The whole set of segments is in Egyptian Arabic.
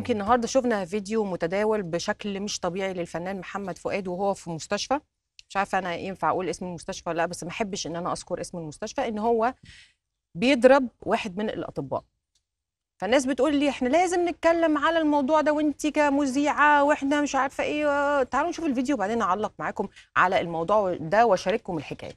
يمكن النهارده شفنا فيديو متداول بشكل مش طبيعي للفنان محمد فؤاد وهو في مستشفى مش عارفه انا ينفع اقول اسم المستشفى ولا لا بس ما احبش ان انا اذكر اسم المستشفى ان هو بيضرب واحد من الاطباء فالناس بتقول لي احنا لازم نتكلم على الموضوع ده وانت كمذيعه واحنا مش عارفه ايه تعالوا نشوف الفيديو وبعدين اعلق معاكم على الموضوع ده واشارككم الحكايه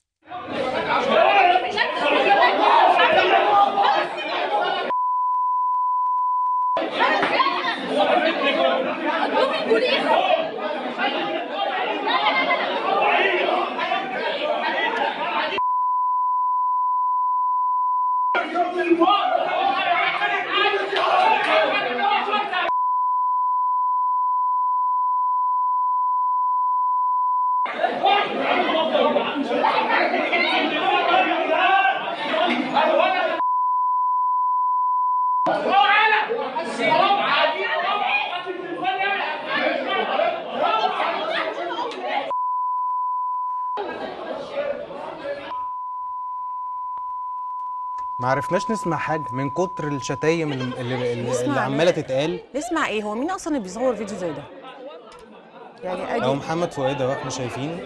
ما عرفناش نسمع حاجه من كتر الشتايم اللي, اللي, اللي, نسمع اللي عماله تتقال نسمع ايه هو مين اصلا اللي بيصور فيديو زي ده يعني او ادي محمد فؤاد اهو احنا شايفين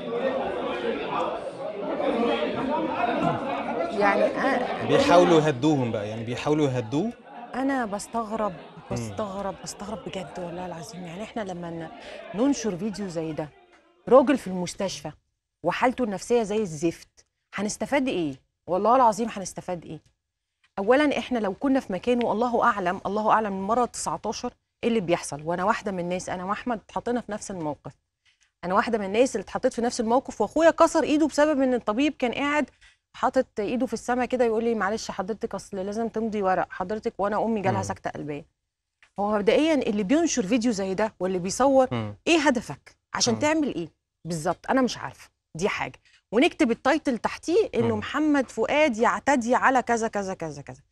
يعني أ- بيحاولوا يهدوهم بقى يعني بيحاولوا يهدوه انا بستغرب بستغرب بستغرب بجد والله العظيم يعني احنا لما ن- ننشر فيديو زي ده راجل في المستشفى وحالته النفسيه زي الزفت هنستفاد ايه والله العظيم هنستفاد ايه اولا احنا لو كنا في مكانه الله اعلم الله اعلم المره 19 ايه اللي بيحصل وانا واحده من الناس انا واحمد اتحطينا في نفس الموقف انا واحده من الناس اللي اتحطيت في نفس الموقف واخويا كسر ايده بسبب ان الطبيب كان قاعد حاطط ايده في السماء كده يقول لي معلش حضرتك اصل لازم تمضي ورق حضرتك وانا امي جالها مم. سكته قلبيه هو مبدئيا اللي بينشر فيديو زي ده واللي بيصور مم. ايه هدفك عشان مم. تعمل ايه بالظبط انا مش عارفه دي حاجه ونكتب التايتل تحتيه انه مم. محمد فؤاد يعتدي على كذا كذا كذا كذا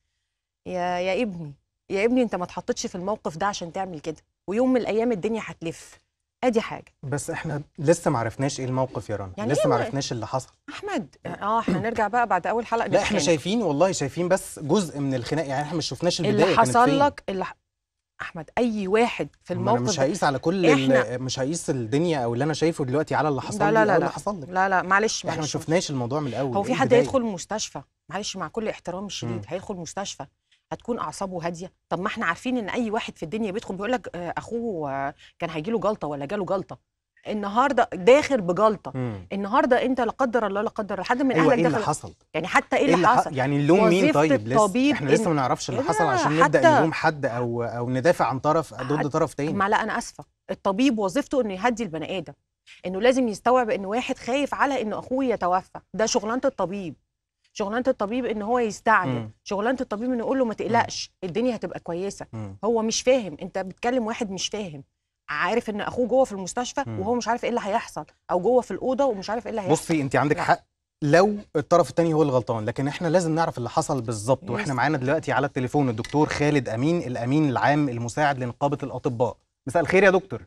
يا يا ابني يا ابني انت ما اتحطيتش في الموقف ده عشان تعمل كده ويوم من الايام الدنيا هتلف ادي حاجه بس احنا لسه ما عرفناش ايه الموقف يا رنا يعني لسه إيه ما ما- عرفناش اللي حصل احمد اه احنا نرجع بقى بعد اول حلقه لا احنا نتخانق. شايفين والله شايفين بس جزء من الخناق يعني احنا ما شفناش البدايه اللي كانت حصل فين. لك اللي ح... احمد اي واحد في ما انا الموقف مش ده هقيس على كل ال- إحنا- مش هقيس الدنيا او اللي انا شايفه دلوقتي على اللي حصل لا لي لا أو لا اللي لا حصل لك لا لا معلش احنا ما معلش شفناش الموضوع من الاول هو في إيه حد البداية؟ هيدخل المستشفى معلش مع كل احترام الشديد مم. هيدخل المستشفى هتكون اعصابه هاديه طب ما احنا عارفين ان اي واحد في الدنيا بيدخل بيقول لك آه، اخوه آه، كان هيجي له جلطه ولا جاله جلطه النهارده داخل بجلطه مم. النهارده انت لا قدر الله لا قدر الله حد من ايوه ايه اهلك اللي دخل حصل يعني حتى ايه ايه اللي اللي حصل حصل يعني نلوم مين وظيفة طيب لسه الطبيب احنا لسه إن- ما نعرفش اللي لا، حصل عشان نبدا حتى- نلوم حد او او ندافع عن طرف ضد حد- طرف تاني ما لا انا اسفه الطبيب وظيفته انه يهدي البني ادم انه لازم يستوعب ان واحد خايف على ان اخوه يتوفى ده شغلانه الطبيب شغلانه الطبيب ان هو يستعجل مم. شغلانه الطبيب انه يقول له ما تقلقش الدنيا هتبقى كويسه مم. هو مش فاهم انت بتكلم واحد مش فاهم عارف ان اخوه جوه في المستشفى مم. وهو مش عارف ايه اللي هيحصل او جوه في الاوضه ومش عارف ايه اللي هيحصل بصي انت عندك لا. حق لو الطرف التاني هو الغلطان لكن احنا لازم نعرف اللي حصل بالظبط يس. واحنا معانا دلوقتي على التليفون الدكتور خالد امين الامين العام المساعد لنقابه الاطباء مساء الخير يا دكتور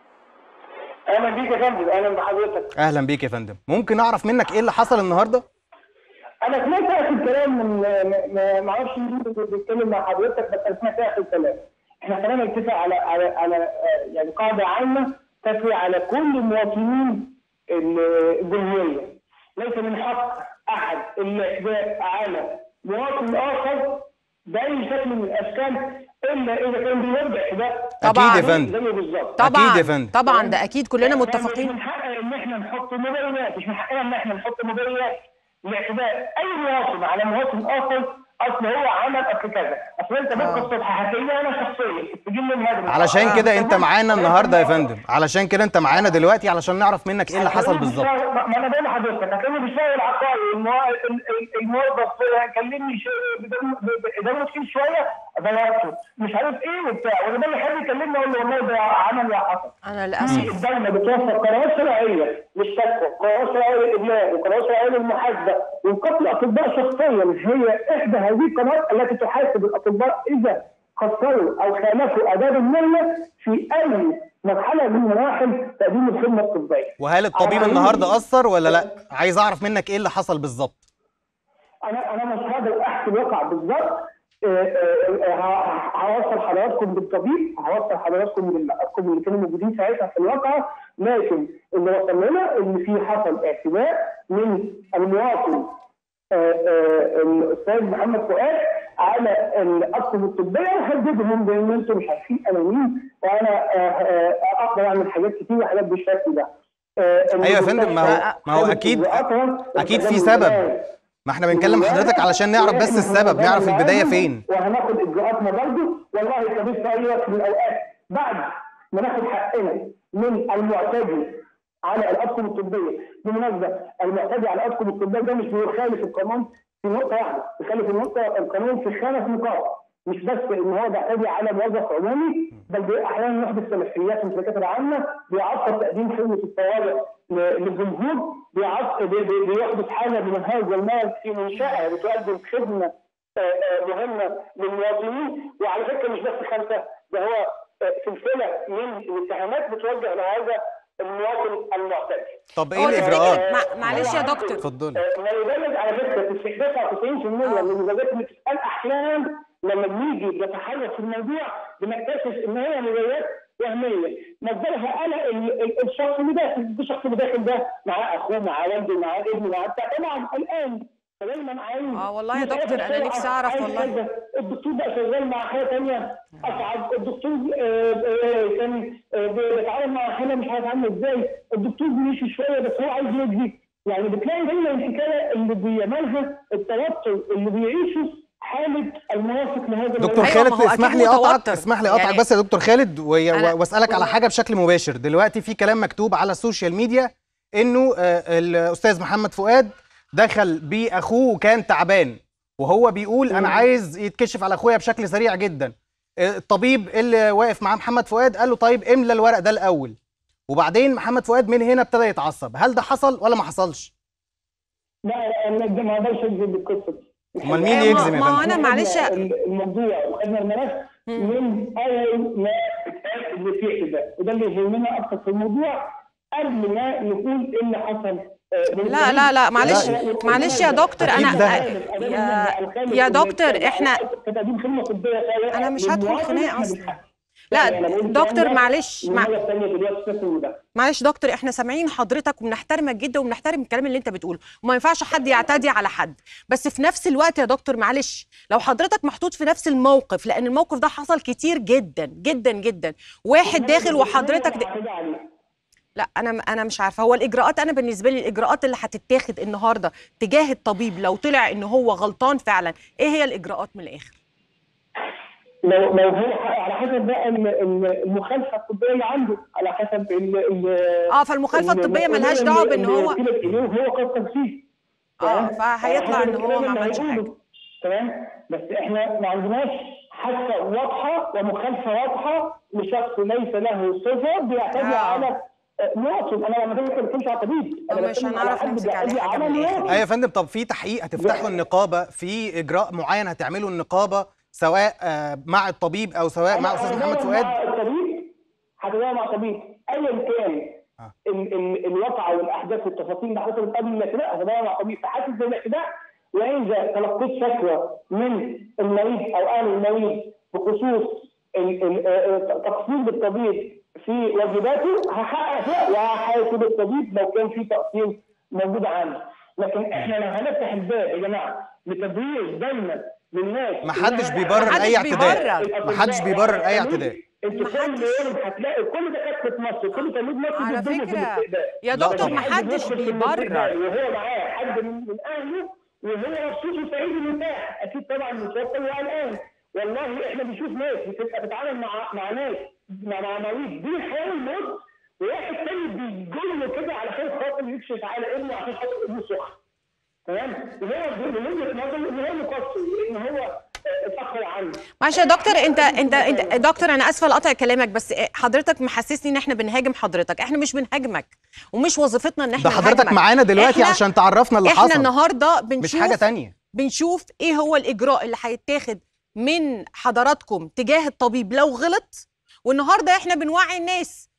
اهلا بيك يا فندم اهلا بحضرتك اهلا بيك يا فندم ممكن اعرف منك ايه اللي حصل النهارده انا سمعت اخر الكلام من ما- ما اعرفش مين اللي بيتكلم مع حضرتك بس انا سمعت اخر الكلام احنا خلينا نتفق على على على آه، يعني قاعده عامه تسري على كل المواطنين ال- الجمهوريه ليس من حق احد الاعتداء على مواطن اخر باي شكل من الاشكال الا اذا كان بيوجه اعتداء طبعاً. اكيد يا فندم زيه بالظبط طبعا أكيد يا فندم. طبعا ده اكيد كلنا مش متفقين من حقنا ان احنا نحط مبررات مش من حقنا ان احنا نحط مبررات لاعتداء اي مواطن على مواطن اخر اصل هو عمل اصل كذا اصل انت بكره الصبح هتلاقيني انا شخصيا تجيب لي هذا علشان كده انت معانا النهارده يا فندم علشان كده انت معانا دلوقتي علشان نعرف منك ايه اللي حصل بالظبط ما ما انا بقول لحضرتك هتلاقيني بشويه العقاري الموا- ال- ال- الموظف كلمني ش- بدم- ب- دمه تقيل شويه ضيعته مش عارف ايه وبتاع وانا بالي حد يكلمني اقول له والله ده عمل يا حصل انا للاسف الدولة بتوفر قنوات شرعية للشكوى، قنوات شرعية للإبلاغ، وقنوات شرعية للمحاسبة، وقتل الأطباء شخصيا هي إحدى هذه القنوات التي تحاسب الأطباء إذا قصروا أو خالفوا آداب المهنة في أي مرحلة من مراحل تقديم الخدمة الطبية. وهل الطبيب على النهارده حقيقي. اثر ولا لا عايز اعرف منك ايه اللي حصل بالظبط أنا أنا مش هقدر أحكي الواقع بالظبط، آه، آه، ه- هوصل حضراتكم بالطبيب هوصل حضراتكم بالارقام اللي كانوا موجودين ساعتها في الواقعه لكن اللي وصل لنا ان في حصل اعتداء من المواطن آه، آه، الاستاذ محمد فؤاد على الاطقم الطبيه وهددهم بان انتم مش عارفين انا مين وانا آه، آه، اقدر اعمل حاجات كتير وحاجات بالشكل ده. آه، ايوه يا فندم ما هو ما هو اكيد اكيد في سبب ما احنا بنكلم حضرتك علشان نعرف بس السبب نعرف البدايه فين وهناخد اجراءاتنا برضه والله الطبيب في اي وقت من الاوقات بعد ما ناخد حقنا من المعتدي على الاطقم الطبيه بالمناسبه المعتدي على الاطقم الطبيه ده مش بيخالف القانون في نقطه واحده بيخالف النقطه القانون في خمس نقاط مش بس ان هو بيعتدي على موظف عمومي بل بي- احيانا يحدث سلفيات في الشركات العامه بيعطل تقديم خدمه الطوارئ ل- للجمهور بيعط- بي- بي- بيحدث حاله من هذا المال في منشاه بتقدم خدمه آه، آه، مهمه للمواطنين وعلى فكره مش بس خمسه ده هو آه، سلسله من الاتهامات بتوجه لهذا المواطن المعتدي. طب ايه هو الاجراءات تفتكر- مع- معلش يا دكتور اتفضلي آه، ما يبلغ على فكره في 99% من المزاجات اللي بتتقال احيانا لما بنيجي نتحرك في الموضوع بنكتشف ان هي مزاجات وهميه مصدرها قلق ال- ال- الشخص اللي داخل الشخص اللي داخل ده معاه اخوه معاه والده معاه ابنه معاه بتاع طبعا قلقان فدايما عايز آه والله يا مش عارف دكتور، أنا بسرعة، نفسي أعرف عايز والله. كذا. الدكتور بقى شغال مع حاجه ثانيه اصعب الدكتور آه، آه، كان آه، بيتعامل مع حاله مش عارف عامله ازاي الدكتور بيمشي شويه بس هو عايز يجزي يعني بتلاقي دايما الحكايه اللي بيعملها التوتر اللي بيعيشه حاله الموافق لهذا دكتور أيوة، خالد ما هو اسمح أكيد لي اقطعك متوتر. اسمح لي اقطعك يعني- بس يا دكتور خالد وي- أنا- واسالك على حاجه بشكل مباشر دلوقتي في كلام مكتوب على السوشيال ميديا انه آه، الاستاذ محمد فؤاد دخل باخوه وكان تعبان وهو بيقول انا عايز يتكشف على اخويا بشكل سريع جدا آه، الطبيب اللي واقف مع محمد فؤاد قال له طيب املى الورق ده الاول وبعدين محمد فؤاد من هنا ابتدى يتعصب هل ده حصل ولا ما حصلش لا انا ده ما اقدرش اكذب بالقصه دي امال مين أيوة، يجزم يا ما هو فندم أنا معلش- الموضوع وخدنا الملف من اول ما اتقال اللي فيه كده وده اللي يهمنا اكتر في الموضوع قبل ما نقول ايه اللي حصل آه، من لا لا لا معلش لا. معلش يا دكتور أكيد انا ده. يا يا دكتور احنا كتقديم خدمه طبيه سريعة أنا مش هدخل للمواطن خناقة إحنا أصلاً. بنحقق. لا، يعني أنا بقول دكتور الكلام ده معلش، مع- للمرة الثانية دلوقتي في السن ده. معلش دكتور احنا سامعين حضرتك وبنحترمك جدا وبنحترم الكلام اللي انت بتقوله وما ينفعش حد يعتدي على حد بس في نفس الوقت يا دكتور معلش لو حضرتك محطوط في نفس الموقف لان الموقف ده حصل كتير جدا جدا جدا واحد داخل وحضرتك د... هعتدي عليه. لا انا انا مش عارفه هو الاجراءات انا بالنسبه لي الاجراءات اللي هتتاخد النهارده تجاه الطبيب لو طلع ان هو غلطان فعلا ايه هي الاجراءات من الاخر لو لو هو ح- على حسب بقى ال- ال- المخالفه الطبيه اللي عنده على حسب ال ال اه فالمخالفه الطبيه ملهاش دعوه بان هو هو قد تنفيذ اه فهيطلع ان هو ما عملش حاجه تمام بس احنا ما عندناش حاسه واضحه ومخالفه واضحه لشخص ليس له صفه بيعتدي آه. على آه، مواطن انا لما ما بتكلمش على طبيب طب انا مش بتكلم على هنعرف حد نمسك عليه بيعتدي حاجة على من الآخر. مواطن. ايوه يا فندم طب في تحقيق هتفتحوا النقابه في اجراء معين هتعمله النقابه سواء آه، مع الطبيب او سواء مع استاذ محمد هتدور فؤاد مع الطبيب هتدور مع الطبيب ايا كان آه. ال- ال- الواقعه والاحداث والتفاصيل اللي حصلت قبل الاعتداء هتدور مع الطبيب في حاله زي الاعتداء واذا تلقيت شكوى من المريض او اهل المريض بخصوص ال- ال- آه، تقصير بالطبيب في واجباته هحقق فيها وهحاسب الطبيب لو كان في تقصير موجود عنده لكن احنا لو هنفتح الباب يا جماعه لتبرير دايما للناس محدش إنها- بيبرر محدش اي اعتداء بيبرر. محدش بيبرر اي اعتداء انت كل محدش. يوم هتلاقي كل دكاتره مصر كل تلميذ مصر على بيتضربوا في فكرة الاستقبال. يا لا دكتور طبعا. محدش بيدخل في بيبرر الاستقبال وهو معاه حد من من اهله وهو مبسوط وسعيد ومرتاح اكيد طبعا متوتر وقلقان والله احنا بنشوف ناس بتبقى بتتعامل مع مع ناس مع مع مريض بين حياه والموت وواحد تاني بيجر كده علشان خاطر يكشف على ابنه عشان خاطر ابنه سخن تمام وهو من وجهه نظره ان هو مقصر لان هو آه، اتاخر عنه معلش يا دكتور انت انت انت دكتور انا اسفه لقطع كلامك بس حضرتك محسسني ان احنا بنهاجم حضرتك احنا مش بنهاجمك ومش وظيفتنا ان احنا ده حضرتك نهاجمك. معانا دلوقتي احنا- عشان تعرفنا اللي احنا حصل النهارده بنشوف مش حاجه تانية بنشوف ايه هو الاجراء اللي هيتاخد من حضراتكم تجاه الطبيب لو غلط والنهارده احنا بنوعي الناس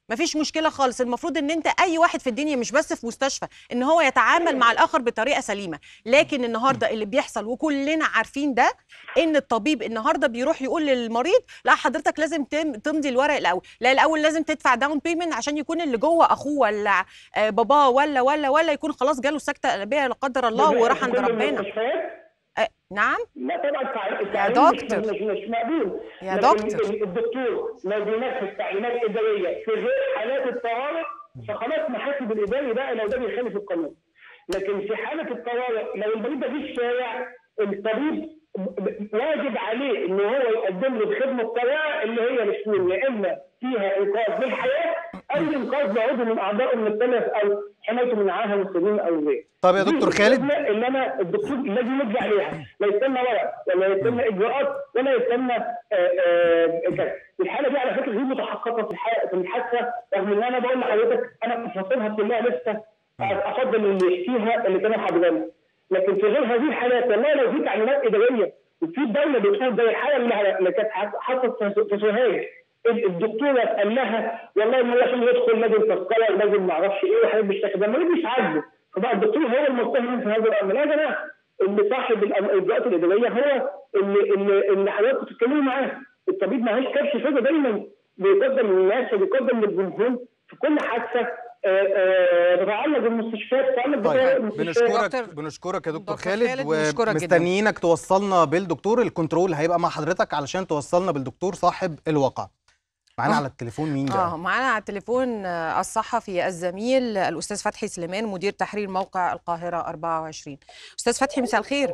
مفيش مشكله خالص المفروض ان انت اي واحد في الدنيا مش بس في مستشفى ان هو يتعامل مع الاخر بطريقه سليمه لكن النهارده اللي بيحصل وكلنا عارفين ده ان الطبيب النهارده بيروح يقول للمريض لا حضرتك لازم تم- تمضي الورق الاول لا الاول لازم تدفع داون بيمنت عشان يكون اللي جوه اخوه ولا آه، باباه ولا ولا ولا يكون خلاص جاله سكته قلبيه لا قدر الله ده وراح في عند كل ربنا المستشفيات آه، نعم لا طبعا التع- يا التعليم مش- دكتور. مش مش مقبول يا لكن دكتور. ال- الدكتور لو بينفذ تعليمات اداريه في غير حالات الطوارئ فخلاص محاسب الاداري بقى لو ده بيخالف القانون لكن في حاله الطوارئ لو المريض ده في الشارع الطبيب ب- واجب عليه ان هو يقدم له الخدمه الطبيعيه اللي هي الاثنين يا اما فيها انقاذ للحياه او انقاذ بعضو من اعضائه من التلف او حمايته من عاهه السنين او غيره طب يا دكتور خالد الخدمة اللي انا الدكتور لازم يرجع عليها لا يستنى ورق ولا يستنى اجراءات ولا يستنى آه، آه، كذا الحاله دي على فكره غير متحققه في الحلقه في الحادثه رغم ان انا بقول لحضرتك انا تفاصيلها كلها لسه افضل اللي يحكيها اللي كانوا حاضرين لكن في غير هذه الحالات والله لو في تعليمات اداريه وفي الدوله بتقول زي الحاله اللي اللي كانت حصلت في- في سوهاج الدكتوره قال لها والله ما عشان يدخل لازم تذكره لازم ما اعرفش ايه وحاجات بالشكل ده المريض مش عاجبه فبقى الدكتور هو المتهم في هذا الامر لا يا جماعه اللي صاحب الأم- الاجراءات الاداريه هو اللي اللي, اللي حضرتك بتتكلموا معاه الطبيب ما هيش كبش فدا دايما بيقدم للناس وبيقدم للجمهور في كل حادثه آه، آه، تتعلق بالمستشفيات تتعلق بطرق طيب المستشفيات بنشكرك دكتور- بنشكرك يا دكتور دكتور خالد خالد بنشكرك جداً. ومستنيينك توصلنا بالدكتور الكنترول هيبقى مع حضرتك علشان توصلنا بالدكتور صاحب الواقع معانا آه. على التليفون مين اه ده معانا على التليفون آه، الصحفي الزميل الاستاذ فتحي سليمان مدير تحرير موقع القاهره 24 استاذ فتحي مساء الخير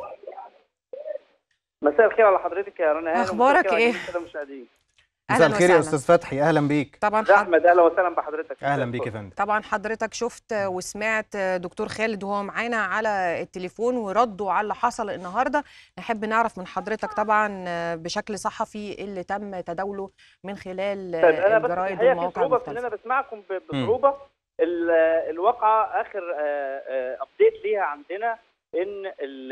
مساء الخير على حضرتك يا رنا هانم أخبارك ومساء الخير على إيه؟ جميع السادة المشاهدين مساء أهلاً الخير يا وسهلاً. استاذ فتحي اهلا بيك طبعا ده حض... احمد اهلا وسهلا بحضرتك اهلا بيك يا فندم طبعا حضرتك شفت وسمعت دكتور خالد وهو معانا على التليفون ورده على اللي حصل النهارده نحب نعرف من حضرتك طبعا بشكل صحفي اللي تم تداوله من خلال طيب انا بس الجرايد الحقيقه في والمواقع صعوبه في ان المختلفه انا بسمعكم ب- بصعوبه ال- الواقعه اخر ابديت ليها عندنا ان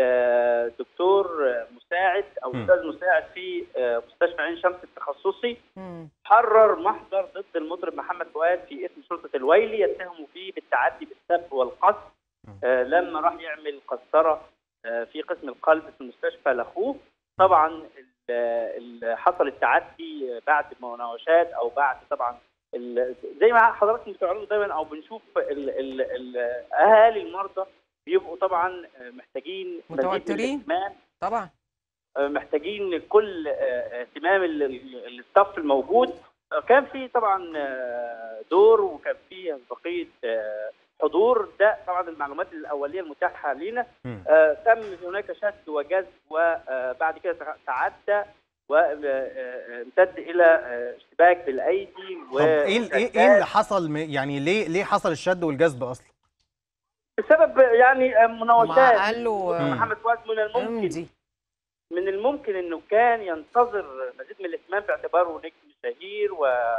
الدكتور مساعد او مم. استاذ مساعد في آه، مستشفى عين شمس التخصصي مم. حرر محضر ضد المطرب محمد فؤاد في اسم شرطه الويلي يتهموا فيه بالتعدي بالسب والقتل آه، لما راح يعمل قسطره آه، في قسم القلب في المستشفى لاخوه طبعا ال- ال- حصل التعدي بعد مناوشات او بعد طبعا ال- زي ما حضراتكم بتعرضوا دايما او بنشوف ال ال ال اهالي المرضى بيبقوا طبعا محتاجين مزيد من متوترين. الاهتمام طبعا محتاجين كل آه، اهتمام ال- ال- الستاف الموجود آه، كان في طبعا آه، دور وكان في بقيه آه، حضور ده طبعا المعلومات الاوليه المتاحه لينا مم. آه، تم هناك شد وجذب وبعد كده تع- تعدى وامتد الى آه، اشتباك بالايدي طب ايه ال- ايه ايه ومسدسات. اللي حصل م- يعني ليه ليه حصل الشد والجذب اصلا بسبب يعني آه، ما مناوشات قال له مم. محمد فؤاد من الممكن امضي من الممكن انه كان ينتظر مزيد من الاهتمام باعتباره نجم شهير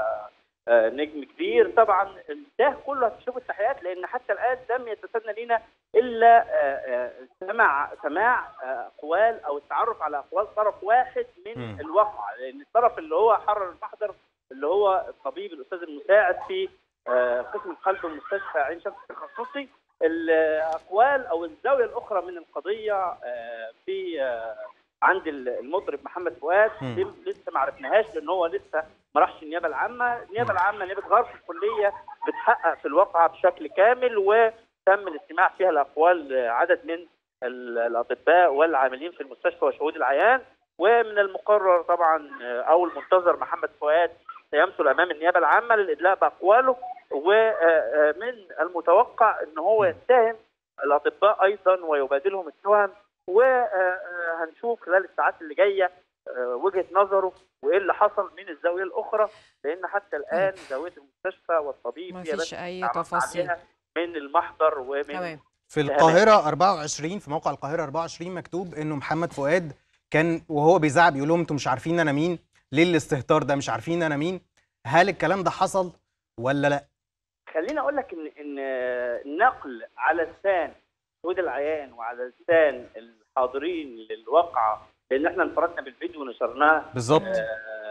ونجم كبير طبعا ده كله هتشوف التحقيقات لان حتى الان لم يتسنى لنا الا آه، آه، سمع سماع آه، اقوال او التعرف على اقوال طرف واحد من مم. الواقع لان الطرف اللي هو حرر المحضر اللي هو الطبيب الاستاذ المساعد في آه، قسم القلب ومستشفى عين شمس التخصصي الاقوال او الزاويه الاخرى من القضيه آه، في آه، عند المطرب محمد فؤاد مم. دي لسه ما عرفناهاش لان هو لسه ما راحش النيابه العامه، النيابه العامه نيابه غرف الكليه بتحقق في الواقعه بشكل كامل وتم الاستماع فيها لاقوال عدد من ال- الاطباء والعاملين في المستشفى وشهود العيان ومن المقرر طبعا او المنتظر محمد فؤاد سيمثل امام النيابه العامه للادلاء باقواله ومن المتوقع ان هو يتهم الاطباء ايضا ويبادلهم التهم وهنشوف خلال الساعات اللي جايه آه، وجهه نظره وايه اللي حصل من الزاويه الاخرى لان حتى الان زاويه المستشفى والطبيب ما هي فيش بس اي تعرف تفاصيل عليها من المحضر ومن تمام في القاهره 24 في موقع القاهره 24 مكتوب انه محمد فؤاد كان وهو بيزعق بيقول لهم انتوا مش عارفين انا مين ليه الاستهتار ده مش عارفين انا مين هل الكلام ده حصل ولا لا خليني اقول لك ان ان النقل على لسان شهود العيان وعلى لسان الحاضرين للواقعه لان احنا انفردنا بالفيديو ونشرناه بالظبط آه،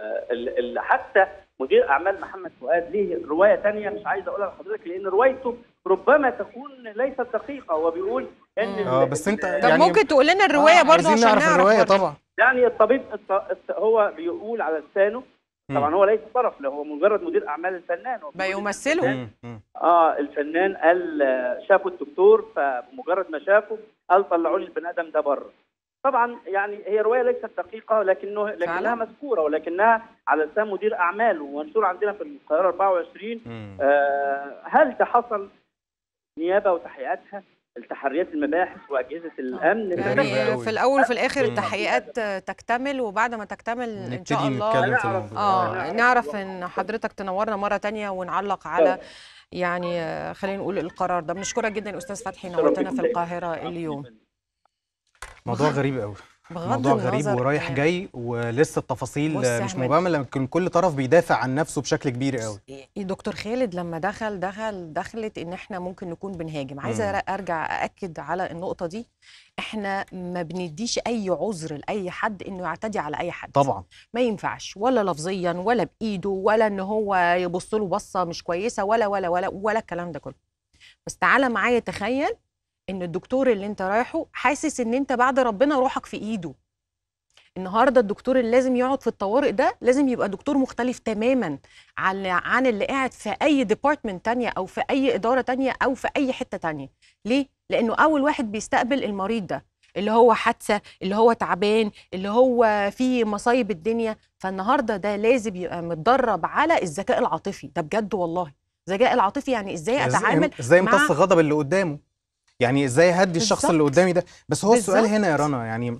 ال- ال- حتى مدير اعمال محمد فؤاد ليه روايه تانية مش عايز اقولها لحضرتك لان روايته ربما تكون ليست دقيقه هو بيقول ان ال- اه بس انت طب يعني ممكن تقول لنا الروايه آه، برضه عايزين عشان نعرف الروايه برضه. طبعا يعني الطبيب الط- الط- هو بيقول على لسانه مم. طبعا هو ليس طرف له هو مجرد مدير اعمال الفنان هو بيقول إن بيمثله. الفنان- مم. مم. اه الفنان قال آه، شافوا الدكتور فمجرد ما شافه قال طلعوا لي البني ادم ده بره طبعا يعني هي روايه ليست دقيقه لكنه لكنها فعلا؟ مذكوره ولكنها على لسان مدير اعمال ومنشور عندنا في القاهره 24 مم. آه هل ده حصل نيابه وتحقيقاتها التحريات المباحث واجهزه الامن غريبة أوي. يعني في الاول وفي الاخر مم. التحقيقات تكتمل وبعد ما تكتمل ان شاء نبتدي الله نتكلم في نعرف- الموضوع اه نعرف نعرف الوقت. ان حضرتك تنورنا مره تانية ونعلق على يعني آه، خلينا نقول القرار ده بنشكرك جدا استاذ فتحي نورتنا في القاهره اليوم موضوع غريب قوي بغض موضوع غريب النظر ورايح آه، جاي ولسه التفاصيل بص يا مش أحمد. مبهمه لكن كل طرف بيدافع عن نفسه بشكل كبير قوي دكتور خالد لما دخل دخل دخلت ان احنا ممكن نكون بنهاجم عايزه مم. ارجع ااكد على النقطه دي احنا ما بنديش اي عذر لاي حد انه يعتدي على اي حد طبعا ما ينفعش ولا لفظيا ولا بايده ولا ان هو يبص له بصه مش كويسه ولا ولا ولا ولا الكلام ده كله بس تعالى معايا تخيل ان الدكتور اللي انت رايحه حاسس ان انت بعد ربنا روحك في ايده النهارده الدكتور اللي لازم يقعد في الطوارئ ده لازم يبقى دكتور مختلف تماما عن عن اللي قاعد في اي ديبارتمنت تانية او في اي اداره تانية او في اي حته تانية ليه لانه اول واحد بيستقبل المريض ده اللي هو حادثه اللي هو تعبان اللي هو في مصايب الدنيا فالنهارده ده لازم يبقى متدرب على الذكاء العاطفي ده بجد والله الذكاء العاطفي يعني ازاي اتعامل ازاي ازاي مع- امتص غضب اللي قدامه يعني ازاي اهدي الشخص بالظبط. اللي قدامي ده بس هو السؤال بالظبط. هنا يا رنا يعني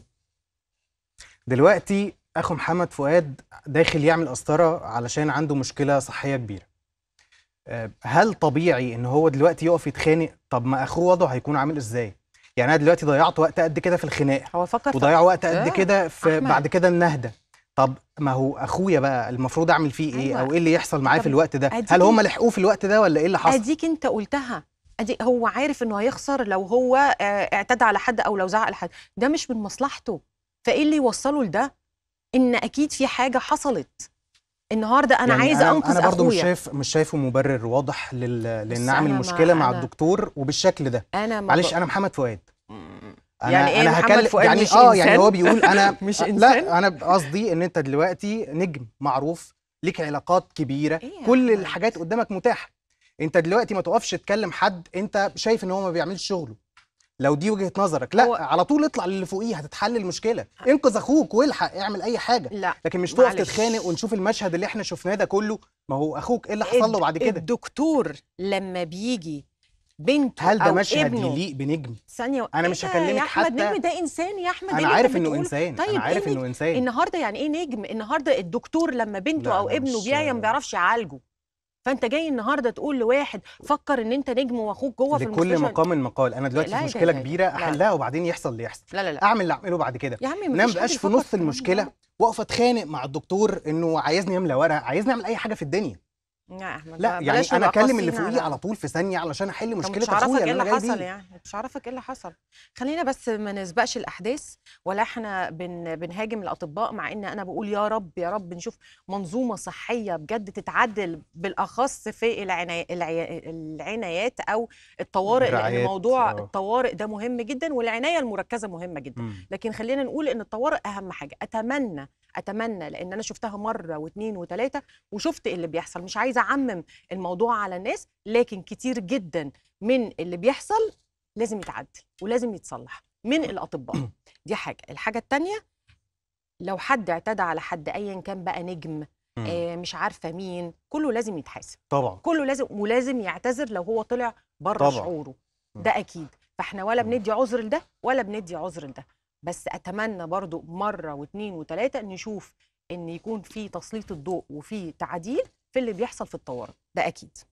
دلوقتي اخو محمد فؤاد داخل يعمل قسطره علشان عنده مشكله صحيه كبيره آه، هل طبيعي ان هو دلوقتي يقف يتخانق طب ما اخوه وضعه هيكون عامل ازاي يعني انا دلوقتي ضيعت وقت قد كده في الخناق هو فكر في وضيع وقت قد آه، كده في أحمد. بعد كده النهده طب ما هو اخويا بقى المفروض اعمل فيه ايه أيوة. او ايه اللي يحصل معاه طب في الوقت ده أديك هل هم أنت- لحقوه في الوقت ده ولا ايه اللي حصل اديك انت قلتها ادي هو عارف انه هيخسر لو هو آه، اعتدى على حد او لو زعق لحد ده مش من مصلحته فايه اللي يوصله لده ان اكيد في حاجه حصلت النهارده انا يعني عايزه انا, انقذ أنا برضو مش اخويا شايف مش شايفه مبرر واضح لل... بس لان اعمل أنا ما- مشكله مع أنا- الدكتور وبالشكل ده انا ما معلش ب- انا محمد فؤاد انا يعني إيه انا محمد هكلم فؤاد يعني مش اه يعني إنسان؟ هو بيقول انا مش آه، إنسان؟ لا انا قصدي ان انت دلوقتي نجم معروف ليك علاقات كبيره إيه يا كل أحمد؟ الحاجات قدامك متاحه انت دلوقتي ما تقفش تكلم حد انت شايف ان هو ما بيعملش شغله لو دي وجهه نظرك لا هو- على طول اطلع للي فوقيه هتتحل المشكله انقذ اخوك والحق اعمل اي حاجه لا لكن مش تقف معلش. تتخانق ونشوف المشهد اللي احنا شفناه ده كله ما هو اخوك ايه اللي حصل له بعد كده الدكتور لما بيجي بنته هل ده أو مشهد ابنه يليق بنجم ثانيه أنا إيه مش ده هكلمك يا احمد حتى- نجم ده انسان يا احمد إيه انا اللي عارف أنت انه بتقوله؟ انسان طيب انا عارف إيه انه انسان النهارده يعني ايه نجم النهارده الدكتور لما بنته لا، او أنا ابنه مش- بيعيا ما بيعرفش يعالجه فانت جاي النهارده تقول لواحد فكر ان انت نجم واخوك جوه في لكل المستشفى مقام مقال انا دلوقتي لا، في لا، مشكله لا، لا. كبيره لا. احلها وبعدين يحصل اللي يحصل لا لا لا اعمل اللي اعمله بعد كده يا عمي انما ما مفيش حد بقاش في يفكر نص الكلام ده. المشكله واقف اتخانق مع الدكتور انه عايزني املى ورقه عايزني اعمل اي حاجه في الدنيا يا احمد لا بلاش يعني انا نبقى اكلم اللي قاسيين فوقيه على- على طول في ثانيه علشان احل طب مشكله مش عارفك اخويا ايه اللي اللي انا جاي حصل بيه يعني مش عارفك ايه اللي حصل خلينا بس ما نسبقش الاحداث ولا احنا بن بنهاجم الاطباء مع ان انا بقول يا رب يا رب نشوف منظومه صحيه بجد تتعدل بالاخص في العناي... العي... العنايات او الطوارئ لان الرعايات، موضوع آه. الطوارئ ده مهم جدا والعنايه المركزه مهمه جدا مم. لكن خلينا نقول ان الطوارئ اهم حاجه اتمنى اتمنى لان انا شفتها مره واثنين وثلاثه وشفت اللي بيحصل مش عايزه اعمم الموضوع على الناس لكن كتير جدا من اللي بيحصل لازم يتعدل ولازم يتصلح من الاطباء دي حاجه الحاجه الثانيه لو حد اعتدى على حد ايا كان بقى نجم مم. آه مش عارفه مين كله لازم يتحاسب طبعا كله لازم ولازم يعتذر لو هو طلع بره طبعا. شعوره مم. ده اكيد فاحنا ولا مم. بندي عذر لده ولا بندي عذر لده بس اتمنى برضو مره واثنين وثلاثه نشوف ان يكون في تسليط الضوء وفي تعديل في اللي بيحصل في الطوارئ ده اكيد